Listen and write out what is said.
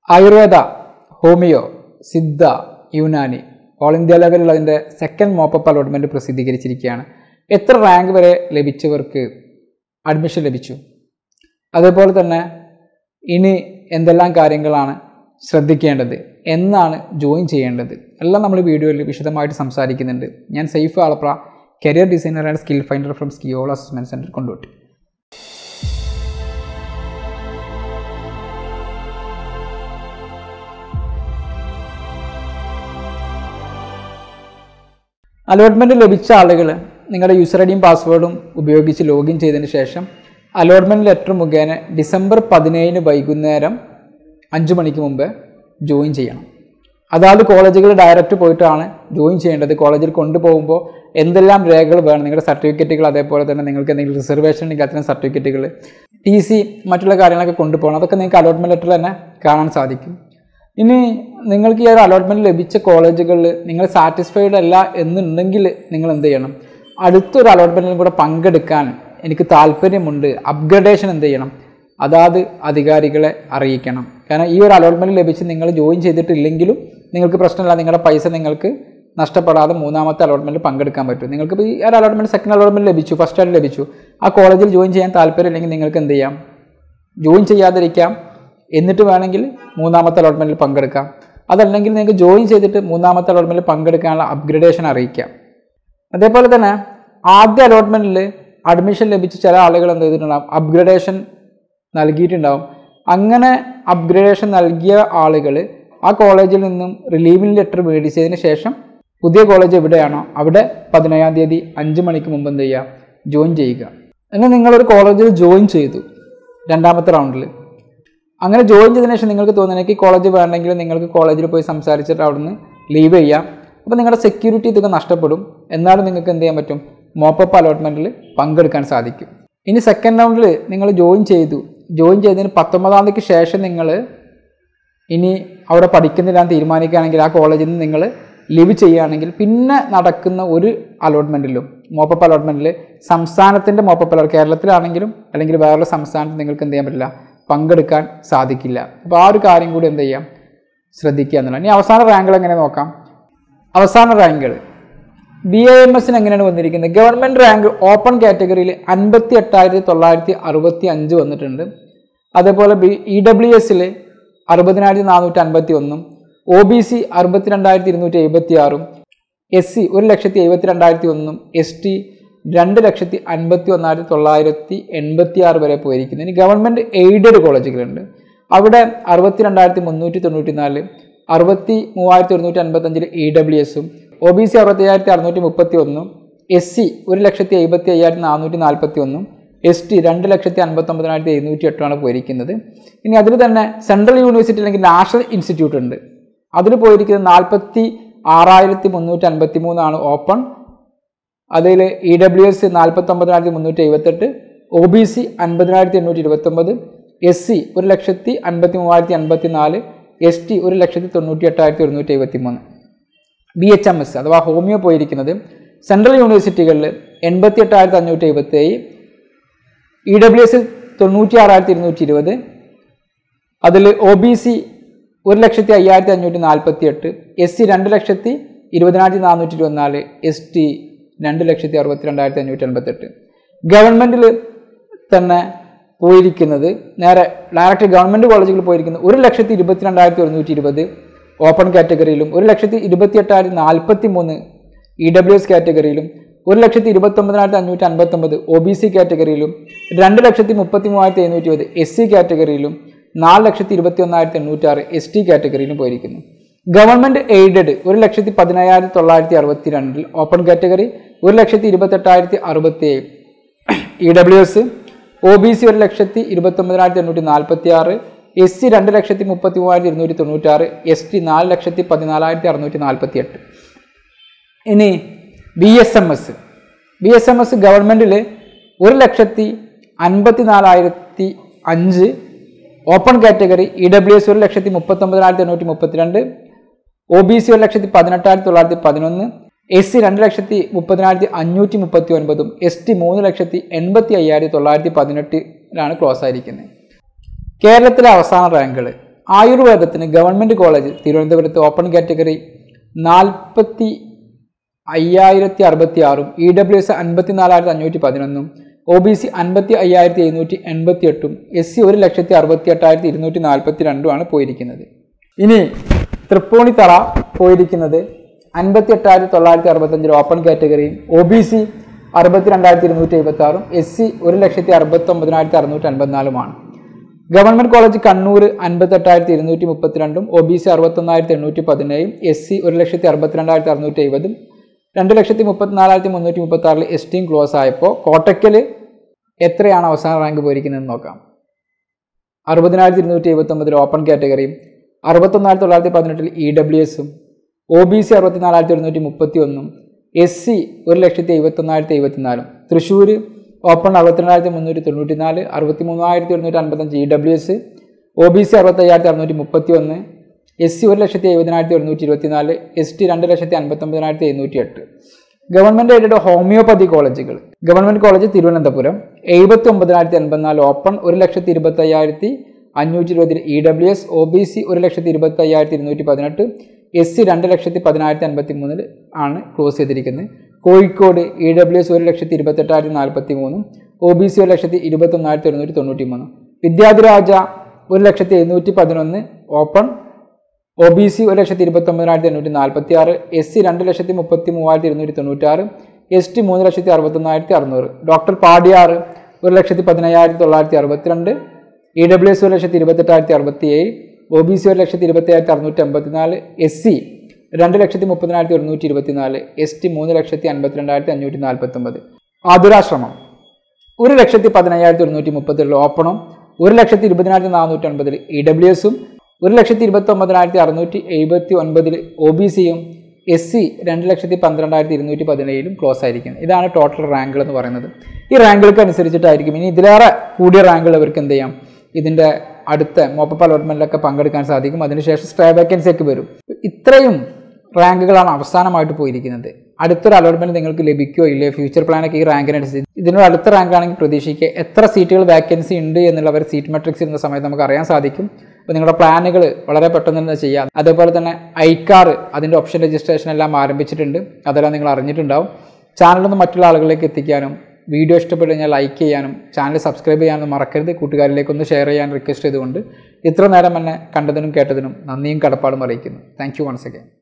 Ayurveda homeo Siddha Unani all India ലെവലിൽ അതിൻ്റെ second mop-up allotment പ്രസിദ്ധീകരിച്ചിരിക്കുകയാണ് എത്ര റാങ്ക് വരെ ലഭിച്ചവർക്ക് അഡ്മിഷൻ ലഭിച്ചു അതേപോലെ തന്നെ ഇനി എന്തെല്ലാം കാര്യങ്ങളാണ് ശ്രദ്ധിക്കേണ്ടത് എന്നാണ് ജോയിൻ ചെയ്യേണ്ടത് എല്ലാം നമ്മൾ വീഡിയോയിൽ വിശദമായിട്ട് സംസാരിക്കുന്നുണ്ട് ഞാൻ Saif Alappra career designer and skill finder from Skiyol assessment centre കൊണ്ടുപോട്ടി അലോട്ട്മെൻറ്റ് ലഭിച്ച ആളുകൾ നിങ്ങളുടെ യൂസർ ഐഡിയും പാസ്വേഡും ഉപയോഗിച്ച് ലോഗിൻ ചെയ്തതിന് ശേഷം അലോട്ട്മെൻറ്റ് ലെറ്റർ മുഖേന ഡിസംബർ പതിനേഴിന് വൈകുന്നേരം അഞ്ച് മണിക്ക് മുമ്പ് ജോയിൻ ചെയ്യണം അതാത് കോളേജുകൾ ഡയറക്റ്റ് പോയിട്ടാണ് ജോയിൻ ചെയ്യേണ്ടത് കോളേജിൽ കൊണ്ടുപോകുമ്പോൾ എന്തെല്ലാം രേഖകൾ വേണം നിങ്ങളുടെ സർട്ടിഫിക്കറ്റുകൾ അതേപോലെ തന്നെ നിങ്ങൾക്ക് എന്തെങ്കിലും റിസർവേഷൻ ഉണ്ടെങ്കിൽ അത്തരം സർട്ടിഫിക്കറ്റുകൾ ടി സി മറ്റുള്ള കാര്യങ്ങളൊക്കെ കൊണ്ടുപോകണം അതൊക്കെ നിങ്ങൾക്ക് അലോട്ട്മെൻറ്റ് ലെറ്ററിൽ തന്നെ കാണാൻ സാധിക്കും ഇനി നിങ്ങൾക്ക് ഈ ഒരു അലോട്ട്മെൻറ്റ് ലഭിച്ച കോളേജുകളിൽ നിങ്ങൾ സാറ്റിസ്ഫൈഡ് അല്ല എന്നുണ്ടെങ്കിൽ നിങ്ങൾ എന്ത് ചെയ്യണം അടുത്തൊരു അലോട്ട്മെൻറ്റിലും കൂടെ പങ്കെടുക്കാൻ എനിക്ക് താല്പര്യമുണ്ട് അപ്ഗ്രഡേഷൻ എന്ത് ചെയ്യണം അതാത് അധികാരികളെ അറിയിക്കണം കാരണം ഈ ഒരു അലോട്ട്മെൻറ്റ് ലഭിച്ച് നിങ്ങൾ ജോയിൻ ചെയ്തിട്ടില്ലെങ്കിലും നിങ്ങൾക്ക് പ്രശ്നമില്ല നിങ്ങളുടെ പൈസ നിങ്ങൾക്ക് നഷ്ടപ്പെടാതെ മൂന്നാമത്തെ അലോട്ട്മെൻറ്റിൽ പങ്കെടുക്കാൻ പറ്റും നിങ്ങൾക്ക് ഇപ്പോൾ ഈ ഒരു അലോട്ട്മെൻറ്റ് സെക്കൻഡ് അലോട്ട്മെൻറ്റ് ലഭിച്ചു ഫസ്റ്റ് ആയിട്ട് ലഭിച്ചു ആ കോളേജിൽ ജോയിൻ ചെയ്യാൻ താല്പര്യമില്ലെങ്കിൽ നിങ്ങൾക്ക് എന്ത് ചെയ്യാം ജോയിൻ ചെയ്യാതിരിക്കാം എന്നിട്ട് വേണമെങ്കിൽ മൂന്നാമത്തെ അലോട്ട്മെൻറ്റിൽ പങ്കെടുക്കാം അതല്ലെങ്കിൽ നിങ്ങൾക്ക് ജോയിൻ ചെയ്തിട്ട് മൂന്നാമത്തെ അലോട്ട്മെൻറ്റിൽ പങ്കെടുക്കാനുള്ള അപ്ഗ്രഡേഷൻ അറിയിക്കാം അതേപോലെ തന്നെ ആദ്യ അലോട്ട്മെൻറ്റിൽ അഡ്മിഷൻ ലഭിച്ച ചില ആളുകൾ എന്ത് ചെയ്തിട്ടുണ്ടാകും അപ്ഗ്രഡേഷൻ നൽകിയിട്ടുണ്ടാവും അങ്ങനെ അപ്ഗ്രഡേഷൻ നൽകിയ ആളുകൾ ആ കോളേജിൽ നിന്നും റിലീവിംഗ് ലെറ്റർ മേടിച്ചതിന് ശേഷം പുതിയ കോളേജ് എവിടെയാണോ അവിടെ പതിനേഴാം തീയതി അഞ്ച് മണിക്ക് മുമ്പ് എന്ത് ചെയ്യുക ജോയിൻ ചെയ്യുക എന്നാൽ നിങ്ങളൊരു കോളേജിൽ ജോയിൻ ചെയ്തു രണ്ടാമത്തെ റൗണ്ടിൽ അങ്ങനെ ജോയിൻ ചെയ്തതിനു ശേഷം നിങ്ങൾക്ക് തോന്നുന്നു എനിക്ക് കോളേജ് വേണമെങ്കിൽ നിങ്ങൾക്ക് കോളേജിൽ പോയി സംസാരിച്ചിട്ട് അവിടുന്ന് ലീവ് ചെയ്യാം അപ്പോൾ നിങ്ങളുടെ സെക്യൂരിറ്റി ഇതൊക്കെ നഷ്ടപ്പെടും എന്നാലും നിങ്ങൾക്ക് എന്ത് ചെയ്യാൻ പറ്റും മോപ്പപ്പ് അലോട്ട്മെൻറ്റിൽ പങ്കെടുക്കാൻ സാധിക്കും ഇനി സെക്കൻഡ് റൗണ്ടിൽ നിങ്ങൾ ജോയിൻ ചെയ്തു ജോയിൻ ചെയ്തതിന് പത്തൊമ്പതാം തീയതിക്ക് ശേഷം നിങ്ങൾ ഇനി അവിടെ പഠിക്കുന്നില്ല എന്ന് തീരുമാനിക്കുകയാണെങ്കിൽ ആ കോളേജിൽ നിന്ന് നിങ്ങൾ ലീവ് ചെയ്യുകയാണെങ്കിൽ പിന്നെ നടക്കുന്ന ഒരു അലോട്ട്മെൻറ്റിലും മോപ്പപ്പ് അലോട്ട്മെൻറ്റിൽ സംസ്ഥാനത്തിൻ്റെ മോപ്പപ്പ് അലോട്ട് കേരളത്തിലാണെങ്കിലും അല്ലെങ്കിൽ വേറൊരു സംസ്ഥാനത്ത് നിങ്ങൾക്ക് എന്ത് ചെയ്യാൻ പറ്റില്ല പങ്കെടുക്കാൻ സാധിക്കില്ല അപ്പോൾ ആ ഒരു കാര്യം കൂടി എന്ത് ചെയ്യാം ശ്രദ്ധിക്കുക എന്നുള്ളത് ഇനി അവസാന റാങ്കുകൾ എങ്ങനെ നോക്കാം അവസാന റാങ്കുകൾ ബി എ എം എസിന് എങ്ങനെയാണ് വന്നിരിക്കുന്നത് ഗവൺമെൻറ് റാങ്ക് ഓപ്പൺ കാറ്റഗറിയിൽ അൻപത്തി എട്ടായിരത്തി തൊള്ളായിരത്തി അറുപത്തി അഞ്ച് വന്നിട്ടുണ്ട് അതേപോലെ ബി ഇ ഡബ്ല്യു എസിൽ അറുപതിനായിരത്തി നാനൂറ്റി അൻപത്തി ഒന്നും ഒ ബി സി അറുപത്തിരണ്ടായിരത്തി ഇരുന്നൂറ്റി എഴുപത്തി ആറും എസ് സി ഒരു ലക്ഷത്തി എഴുപത്തി രണ്ടായിരത്തി ഒന്നും എസ് ടി രണ്ട് ലക്ഷത്തി അൻപത്തി ഒന്നായിരത്തി തൊള്ളായിരത്തി എൺപത്തി ആറ് വരെ പോയിരിക്കുന്നു ഇനി ഗവൺമെൻറ് എയ്ഡഡ് കോളേജുകളുണ്ട് അവിടെ അറുപത്തി രണ്ടായിരത്തി മുന്നൂറ്റി തൊണ്ണൂറ്റി നാല് അറുപത്തി മൂവായിരത്തി ഒരുന്നൂറ്റി അൻപത്തഞ്ചിൽ ഇ ഡബ്ല്യു എസും ഒ ബി സി അറുപത്തി അയ്യായിരത്തി അറുന്നൂറ്റി മുപ്പത്തി ഒന്നും എസ് സി ഒരു ലക്ഷത്തി എഴുപത്തി അയ്യായിരത്തി നാനൂറ്റി നാൽപ്പത്തി ഒന്നും എസ് ടി രണ്ട് ലക്ഷത്തി അൻപത്തൊമ്പതിനായിരത്തി എഴുന്നൂറ്റി എട്ടുമാണ് പോയിരിക്കുന്നത് ഇനി അതിൽ തന്നെ സെൻട്രൽ യൂണിവേഴ്സിറ്റി അല്ലെങ്കിൽ നാഷണൽ ഇൻസ്റ്റിറ്റ്യൂട്ട് ഉണ്ട് അതിൽ പോയിരിക്കുന്നത് നാൽപ്പത്തി ആറായിരത്തി മുന്നൂറ്റി അൻപത്തി മൂന്നാണ് ഓപ്പൺ അതിൽ ഇ ഡബ്ല്യു എസ് നാൽപ്പത്തൊമ്പതിനായിരത്തി മുന്നൂറ്റി എഴുപത്തെട്ട് ഒ ബി സി അൻപതിനായിരത്തി എണ്ണൂറ്റി ഇരുപത്തൊമ്പത് എസ് സി ഒരു ലക്ഷത്തി അൻപത്തി മൂവായിരത്തി അൻപത്തി നാല് എസ് ടി ഒരു ലക്ഷത്തി തൊണ്ണൂറ്റി എട്ടായിരത്തി ഒരുന്നൂറ്റി എഴുപത്തി മൂന്ന് ബി എച്ച് എം എസ് അഥവാ ഹോമിയോ പോയിരിക്കുന്നത് സെൻട്രൽ യൂണിവേഴ്സിറ്റികളിൽ എൺപത്തി എട്ടായിരത്തി അഞ്ഞൂറ്റി എഴുപത്തി ഏഴ് ഇ ഡബ്ല്യു എസ് തൊണ്ണൂറ്റി ആറായിരത്തി ഇരുന്നൂറ്റി ഇരുപത് അതിൽ ഒ ബി സി ഒരു ലക്ഷത്തി അയ്യായിരത്തി അഞ്ഞൂറ്റി നാൽപ്പത്തി എട്ട് എസ് സി രണ്ട് ലക്ഷത്തി ഇരുപതിനായിരത്തി നാനൂറ്റി ഇരുപത്തിനാല് എസ് ടി രണ്ട് ലക്ഷത്തി അറുപത്തി രണ്ടായിരത്തി അഞ്ഞൂറ്റി എൺപത്തെട്ട് ഗവൺമെൻറ്റിൽ തന്നെ പോയിരിക്കുന്നത് നേരെ ഡയറക്റ്റ് ഗവൺമെൻറ് കോളേജുകളിൽ പോയിരിക്കുന്നത് ഒരു ലക്ഷത്തി ഇരുപത്തി രണ്ടായിരത്തി ഒരുന്നൂറ്റി ഇരുപത് ഓപ്പൺ കാറ്റഗറിയിലും ഒരു ലക്ഷത്തി ഇരുപത്തി എട്ടായിരത്തി നാൽപ്പത്തി മൂന്ന് ഇ ഡബ്ല്യു എസ് കാറ്റഗറിയിലും ഒരു ലക്ഷത്തി ഇരുപത്തൊമ്പതിനായിരത്തി അഞ്ഞൂറ്റി അൻപത്തൊമ്പത് ഒ ബി സി കാറ്റഗറിയിലും രണ്ട് ലക്ഷത്തി മുപ്പത്തി മൂവായിരത്തി എഴുന്നൂറ്റി ഇരുപത് എസ് സി കാറ്റഗറിയിലും നാല് ലക്ഷത്തി ഇരുപത്തി ഒന്നായിരത്തി എണ്ണൂറ്റാറ് എസ് ടി കാറ്റഗറിയിലും പോയിരിക്കുന്നു ഗവൺമെൻറ് എയ്ഡഡ് ഒരു ലക്ഷത്തി പതിനായിരത്തി തൊള്ളായിരത്തി അറുപത്തി രണ്ടിൽ ഓപ്പൺ കാറ്റഗറി ഒരു ലക്ഷത്തി ഇരുപത്തെട്ടായിരത്തി അറുപത്തി ഏഴ് E W S O B C ഒരു ലക്ഷത്തി ഇരുപത്തൊമ്പതിനായിരത്തി എണ്ണൂറ്റി നാൽപ്പത്തി ആറ് എസ് സി രണ്ട് ലക്ഷത്തി മുപ്പത്തി മൂവായിരത്തി ഇരുന്നൂറ്റി തൊണ്ണൂറ്റാറ് എസ് ടി നാല് ലക്ഷത്തി പതിനാലായിരത്തി അറുന്നൂറ്റി നാൽപ്പത്തി എട്ട് ഇനി B S M S B S M S ഗവൺമെൻറ്റിൽ ഒരു ലക്ഷത്തി അൻപത്തി നാലായിരത്തി അഞ്ച് open category E W S ഒരു ലക്ഷത്തി മുപ്പത്തൊമ്പതിനായിരത്തി എണ്ണൂറ്റി മുപ്പത്തിരണ്ട് ഒ ബി സി ഒരു ലക്ഷത്തി പതിനെട്ടായിരത്തി തൊള്ളായിരത്തി പതിനൊന്ന് എസ് സി രണ്ട് ലക്ഷത്തി മുപ്പതിനായിരത്തി അഞ്ഞൂറ്റി മുപ്പത്തി ഒൻപതും എസ് ടി മൂന്ന് ലക്ഷത്തി എൺപത്തി അയ്യായിരത്തി തൊള്ളായിരത്തി പതിനെട്ടിലാണ് ക്ലോസ് ആയിരിക്കുന്നത് കേരളത്തിലെ അവസാന റാങ്കുകൾ ആയുർവേദത്തിന് ഗവൺമെൻറ് കോളേജ് തിരുവനന്തപുരത്ത് ഓപ്പൺ കാറ്റഗറി നാൽപ്പത്തി അയ്യായിരത്തി അറുപത്തി ആറും ഇ ഡബ്ല്യു എസ് അൻപത്തി നാലായിരത്തി അഞ്ഞൂറ്റി പതിനൊന്നും ഒ ബി സി അൻപത്തി അയ്യായിരത്തി എഴുന്നൂറ്റി എൺപത്തി എട്ടും എസ് സി ഒരു ലക്ഷത്തി അറുപത്തി എട്ടായിരത്തി ഇരുന്നൂറ്റി നാൽപ്പത്തി രണ്ടുമാണ് പോയിരിക്കുന്നത് ഇനി തൃപ്പൂണിത്തറ പോയിരിക്കുന്നത് അൻപത്തി എട്ടായിരത്തി തൊള്ളായിരത്തി അറുപത്തഞ്ചിൽ ഓപ്പൺ കാറ്റഗറിയും ഒ ബി സി അറുപത്തി രണ്ടായിരത്തി ഇരുന്നൂറ്റി എഴുപത്തി ആറും എസ് സി ഒരു ലക്ഷത്തി അറുപത്തി ഒമ്പതിനായിരത്തി അറുന്നൂറ്റി അൻപത്തിനാലുമാണ് ഗവൺമെന്റ് കോളേജ് കണ്ണൂർ അൻപത്തെട്ടായിരത്തി ഇരുന്നൂറ്റി മുപ്പത്തിരണ്ടും ഒ ബി സി അറുപത്തൊന്നായിരത്തി എണ്ണൂറ്റി പതിനേഴും എസ് സി ഒരു ലക്ഷത്തി അറുപത്തിരണ്ടായിരത്തി അറുന്നൂറ്റി എഴുപതും രണ്ട് ലക്ഷത്തി മുപ്പത്തിനാലായിരത്തി മുന്നൂറ്റി മുപ്പത്തി ആറിൽ എസ് ടിയും ക്ലോസ് ആയപ്പോൾ കോട്ടക്കൽ എത്രയാണ് അവസാന റാങ്ക് പോയിരിക്കുന്നതെന്ന് നോക്കാം അറുപതിനായിരത്തി ഇരുന്നൂറ്റി എഴുപത്തൊമ്പതിൽ ഓപ്പൺ കാറ്റഗറിയും അറുപത്തൊന്നായിരത്തി തൊള്ളായിരത്തി പതിനെട്ടിൽ ഇ ഡബ്ല്യു എസും ഒ ബി സി അറുപത്തിനാലായിരത്തി ഒരുന്നൂറ്റി മുപ്പത്തി ഒന്നും എസ് സി ഒരു ലക്ഷത്തി എഴുപത്തൊന്നായിരത്തി എഴുപത്തിനാലും തൃശ്ശൂർ ഓപ്പൺ അറുപത്തിരണ്ടായിരത്തി മുന്നൂറ്റി തൊണ്ണൂറ്റി നാല് അറുപത്തി മൂവായിരത്തി ഒരുന്നൂറ്റി അൻപത്തഞ്ച് E W S O B C അറുപത്തയ്യായിരത്തി അറുന്നൂറ്റി മുപ്പത്തി ഒന്ന് എസ് സി ഒരു ലക്ഷത്തി എഴുപതിനായിരത്തി ഒരുന്നൂറ്റി ഇരുപത്തിനാല് എസ് ടി രണ്ട് ലക്ഷത്തി അൻപത്തൊമ്പതിനായിരത്തി എഴുന്നൂറ്റി എട്ട് ഗവൺമെൻറ് എയ്ഡഡ് ഹോമിയോപ്പതി കോളേജുകൾ ഗവൺമെൻറ് കോളേജ് തിരുവനന്തപുരം എഴുപത്തി ഒമ്പതിനായിരത്തി എൺപത്തിനാല് ഓപ്പൺ ഒരു ലക്ഷത്തി ഇരുപത്തി അയ്യായിരത്തി അഞ്ഞൂറ്റി ഇരുപതിൽ E W S O B C ഒരു ലക്ഷത്തി ഇരുപത്തി അയ്യായിരത്തി ഇരുന്നൂറ്റി പതിനെട്ട് എസ് സി രണ്ട് ലക്ഷത്തി പതിനായിരത്തി അൻപത്തി മൂന്നിൽ ആണ് ക്ലോസ് ചെയ്തിരിക്കുന്നത് കോഴിക്കോട് ഇ ഡബ്ല്യു എസ് ഒരു ലക്ഷത്തി ഇരുപത്തെട്ടായിരത്തി നാൽപ്പത്തി മൂന്നും ഒ ബി സി ഒരു ലക്ഷത്തി ഇരുപത്തൊന്നായിരത്തി ഒരുന്നൂറ്റി തൊണ്ണൂറ്റി മൂന്നും വിദ്യാധിരാജ ഒരു ലക്ഷത്തി എഴുന്നൂറ്റി പതിനൊന്ന് ഓപ്പൺ ഒ ബി സി ഒരു ലക്ഷത്തി ഇരുപത്തൊമ്പതിനായിരത്തി എണ്ണൂറ്റി നാൽപ്പത്തി ആറ് എസ് സി രണ്ട് ലക്ഷത്തി മുപ്പത്തി മൂവായിരത്തി ഇരുന്നൂറ്റി തൊണ്ണൂറ്റാറ് എസ് ടി മൂന്ന് ലക്ഷത്തി അറുപത്തൊന്നായിരത്തി അറുന്നൂറ് ഡോക്ടർ പാടിയാറ് ഒരു ലക്ഷത്തി പതിനയ്യായിരത്തി തൊള്ളായിരത്തി അറുപത്തിരണ്ട് ഇ ഡബ്ല്യു എസ് ഒരു ലക്ഷത്തി ഇരുപത്തെട്ടായിരത്തി അറുപത്തി ഏഴ് ഒ ബി സി ഒരു ലക്ഷത്തി ഇരുപത്തിയായിരത്തി അറുന്നൂറ്റി അമ്പത്തിനാല് എസ് സി രണ്ട് ലക്ഷത്തി മുപ്പതിനായിരത്തി ഒരുന്നൂറ്റി ഇരുപത്തിനാല് എസ് ടി മൂന്ന് ലക്ഷത്തി അൻപത്തിരണ്ടായിരത്തി അഞ്ഞൂറ്റി നാൽപ്പത്തൊമ്പത് ആതുരാശ്രമം ഒരു ലക്ഷത്തി പതിനയ്യായിരത്തി ഒരുന്നൂറ്റി മുപ്പത്തിരണ്ട് ഓപ്പണും ഒരു ലക്ഷത്തി ഇരുപതിനായിരത്തി നാനൂറ്റി ഒൻപതിൽ ഇ ഡബ്ല്യു എസും ഒരു ലക്ഷത്തി ഇരുപത്തി ഒമ്പതിനായിരത്തി അറുന്നൂറ്റി എഴുപത്തി ഒൻപതിൽ ഒ ബി സിയും എസ് സി രണ്ട് ലക്ഷത്തി പന്ത്രണ്ടായിരത്തി ഇരുന്നൂറ്റി പതിനേഴിലും ക്ലോസ് ആയിരിക്കും ഇതാണ് ടോട്ടൽ റാങ്കുകൾ എന്ന് പറയുന്നത് ഈ റാങ്കുകൾക്ക് അനുസരിച്ചിട്ടായിരിക്കും ഇനി ഇതിലേറെ കൂടിയ റാങ്കുകൾ ഇവർക്ക് എന്ത് ചെയ്യാം ഇതിൻ്റെ അടുത്ത മോപ്പപ്പ് അലോട്ട്മെൻറ്റിലൊക്കെ പങ്കെടുക്കാൻ സാധിക്കും അതിനുശേഷം സ്റ്റേ വേക്കൻസി ഒക്കെ വരും ഇത്രയും റാങ്കുകളാണ് അവസാനമായിട്ട് പോയിരിക്കുന്നത് അടുത്തൊരു അലോട്ട്മെന്റ് നിങ്ങൾക്ക് ലഭിക്കുകയോ ഇല്ലേ ഫ്യൂച്ചർ പ്ലാനൊക്കെ ഈ റാങ്കിനനുസരിച്ച് ഇതിനൊരു അടുത്ത റാങ്ക് ആണെങ്കിൽ പ്രതീക്ഷിക്കുക എത്ര സീറ്റുകൾ വാക്കൻസി ഉണ്ട് എന്നുള്ളവർ സീറ്റ് മെട്രിക്സ് ഇരുന്ന സമയത്ത് നമുക്ക് അറിയാൻ സാധിക്കും അപ്പോൾ നിങ്ങളുടെ പ്ലാനുകൾ വളരെ പെട്ടെന്ന് തന്നെ ചെയ്യാം അതേപോലെ തന്നെ ഐക്കാർ അതിൻ്റെ ഓപ്ഷൻ രജിസ്ട്രേഷൻ എല്ലാം ആരംഭിച്ചിട്ടുണ്ട് അതെല്ലാം നിങ്ങൾ അറിഞ്ഞിട്ടുണ്ടാവും ചാനലൊന്ന് മറ്റുള്ള ആളുകളിലേക്ക് എത്തിക്കാനും വീഡിയോ ഇഷ്ടപ്പെട്ട് കഴിഞ്ഞാൽ ലൈക്ക് ചെയ്യാനും ചാനൽ സബ്സ്ക്രൈബ് ചെയ്യാനും മറക്കരുത് കൂട്ടുകാരിലേക്ക് ഒന്ന് ഷെയർ ചെയ്യാൻ റിക്വസ്റ്റ് ചെയ്തുകൊണ്ട് ഇത്ര നേരം എന്നെ കണ്ടതിനും കേട്ടതിനും നന്ദിയും കടപ്പാടും അറിയിക്കുന്നു താങ്ക് യു വൺസ് അഗൈൻ